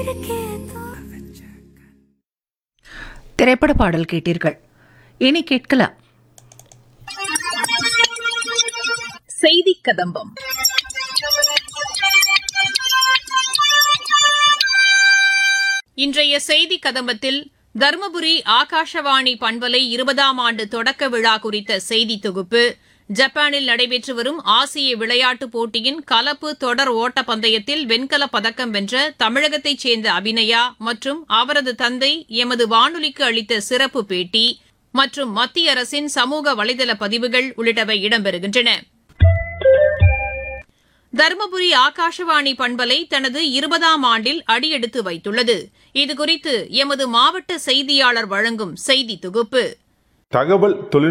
திரைப்பட பாடல் கேட்டீர்கள் இனி கேட்கலாம் செய்தி கதம்பம் இன்றைய செய்தி கதம்பத்தில் தருமபுரி ஆகாஷவாணி பண்பலை இருபதாம் ஆண்டு தொடக்க விழா குறித்த செய்தி தொகுப்பு ஜப்பானில் நடைபெற்று வரும் ஆசிய விளையாட்டுப் போட்டியின் கலப்பு தொடர் ஓட்ட பந்தயத்தில் வெண்கலப் பதக்கம் வென்ற தமிழகத்தைச் சேர்ந்த அபிநயா மற்றும் அவரது தந்தை எமது வானொலிக்கு அளித்த சிறப்பு பேட்டி மற்றும் மத்திய அரசின் சமூக வலைதள பதிவுகள் உள்ளிட்டவை இடம்பெறுகின்றன தருமபுரி ஆகாஷவாணி பண்பலை தனது இருபதாம் ஆண்டில் அடியெடுத்து வைத்துள்ளது இதுகுறித்து எமது மாவட்ட செய்தியாளர் வழங்கும் செய்தி தொகுப்பு தகவல் தொழில்